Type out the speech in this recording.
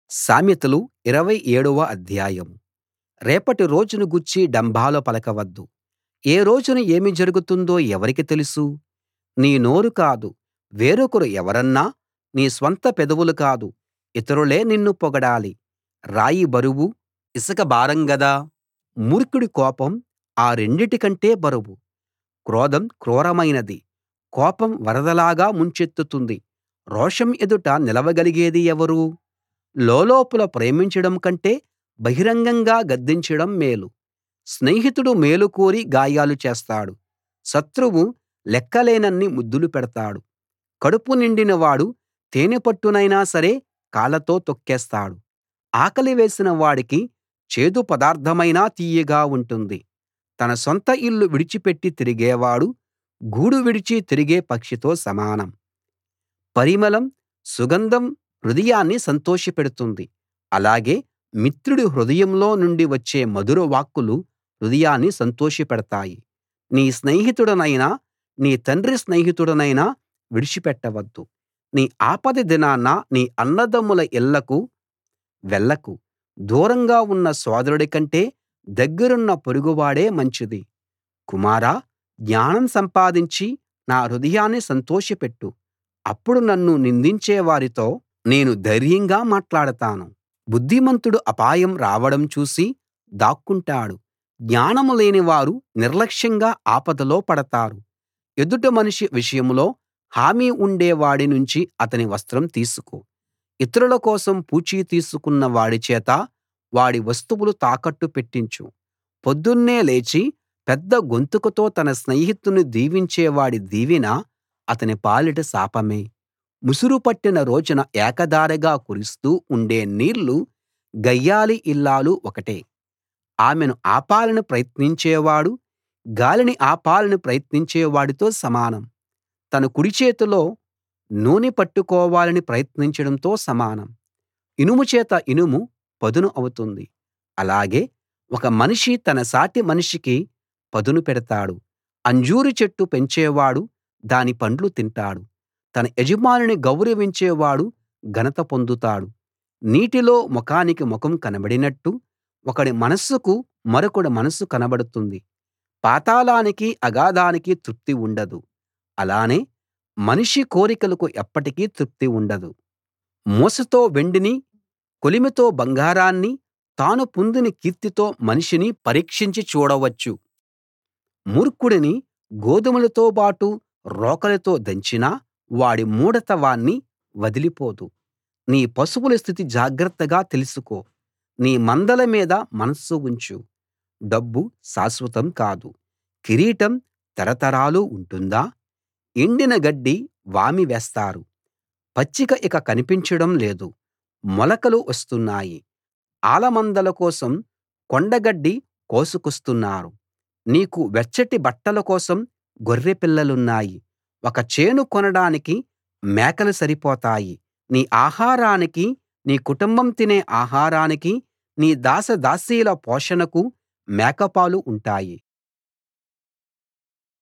సామెతలు 27 వ అధ్యాయం రేపటి రోజును గూర్చి డంబాలు పలకవద్దు ఏ రోజున ఏమి జరుగుతుందో ఎవరికి తెలుసు నీ నోరు కాదు వేరొకరు ఎవరన్నా నీ స్వంత పెదవులు కాదు ఇతరులే నిన్ను పొగడాలి రాయి బరువు ఇసక భారం గదా మూర్ఖుడి కోపం ఆ రెండిటి కంటే బరువు క్రోధం క్రూరమైనది కోపం వరదలాగా ముంచెత్తుతుంది రోషం ఎదుట నిలవగలిగేది ఎవరు లోలోపల ప్రేమించడం కంటే బహిరంగంగా గద్దించడం మేలు స్నేహితుడు మేలు కోరి గాయాలు చేస్తాడు శత్రువు లెక్కలేనన్ని ముద్దులు పెడతాడు కడుపు నిండిన వాడు తేనెపట్టునైనా సరే కాళ్ళతో తొక్కేస్తాడు ఆకలి వేసిన వాడికి చేదు పదార్థమైనా తియ్యగా ఉంటుంది తన సొంత ఇల్లు విడిచిపెట్టి తిరిగేవాడు గూడు విడిచి తిరిగే పక్షితో సమానం పరిమళం సుగంధం హృదయాన్ని సంతోషపెడుతుంది అలాగే మిత్రుడి హృదయంలో నుండి వచ్చే మధుర వాక్కులు హృదయాన్ని సంతోషపెడతాయి నీ స్నేహితుడినైనా నీ తండ్రి స్నేహితుడినైనా విడిచిపెట్టవద్దు నీ ఆపద దినాన నీ అన్నదమ్ముల ఇళ్ళకు వెళ్ళకు దూరంగా ఉన్న సోదరుడి కంటే దగ్గరున్న పొరుగువాడే మంచిది కుమారా జ్ఞానం సంపాదించి నా హృదయాన్ని సంతోషపెట్టు అప్పుడు నన్ను నిందించే వారితో నేను ధైర్యంగా మాట్లాడతాను బుద్ధిమంతుడు అపాయం రావడం చూసి దాక్కుంటాడు జ్ఞానం లేనివారు నిర్లక్ష్యంగా ఆపదలో పడతారు ఎదుటి మనిషి విషయంలో హామీ ఉండే వాడి నుంచి అతని వస్త్రం తీసుకో ఇతరుల కోసం పూచీ తీసుకున్న వాడి చేత వాడి వస్తువులు తాకట్టు పెట్టించు పొద్దున్నే లేచి పెద్ద గొంతుకతో తన స్నేహితుణ్ణి దీవించే వాడి దీవెన అతని పాలిట శాపమే ముసురు పట్టిన రోజున ఏకధారగా కురుస్తూ ఉండే నీళ్లు గయ్యాళి ఇల్లాలు ఒకటే ఆమెను ఆపాలని ప్రయత్నించేవాడు గాలిని ఆపాలని ప్రయత్నించే వాడితో సమానం తన కుడి చేతిలో నూనె పట్టుకోవాలని ప్రయత్నించడంతో సమానం ఇనుము చేత ఇనుము పదును అవుతుంది అలాగే ఒక మనిషి తన సాటి మనిషికి పదును పెడతాడు అంజూరు చెట్టు పెంచేవాడు దాని పండ్లు తింటాడు తన యజమానిని గౌరవించేవాడు ఘనత పొందుతాడు నీటిలో ముఖానికి ముఖం కనబడినట్టు ఒకడి మనస్సుకు మరొకడి మనస్సు కనబడుతుంది పాతాళానికి అగాధానికి తృప్తి ఉండదు అలానే మనిషి కోరికలకు ఎప్పటికీ తృప్తి ఉండదు మూసతో వెండిని కొలిమితో బంగారాన్ని తాను పొందిన కీర్తితో మనిషిని పరీక్షించి చూడవచ్చు మూర్ఖుడిని గోదుమలతోబాటు రోకలితో దంచినా వాడి మూఢత వాణ్ణి వదిలిపోదు నీ పశువుల స్థితి జాగ్రత్తగా తెలుసుకో నీ మందల మీద మనస్సు ఉంచు డబ్బు శాశ్వతం కాదు కిరీటం తరతరాలు ఉంటుందా ఎండిన గడ్డి వామి వేస్తారు పచ్చిక ఇక కనిపించడం లేదు మొలకలు వస్తున్నాయి ఆలమందల కోసం కొండగడ్డి కోసుకొస్తున్నారు నీకు వెచ్చటి బట్టల కోసం గొర్రెపిల్లలున్నాయి ఒక చేను కొనడానికి మేకలు సరిపోతాయి నీ ఆహారానికి నీ కుటుంబం తినే ఆహారానికి నీ దాసదాసీల పోషణకు మేకపాలు ఉంటాయి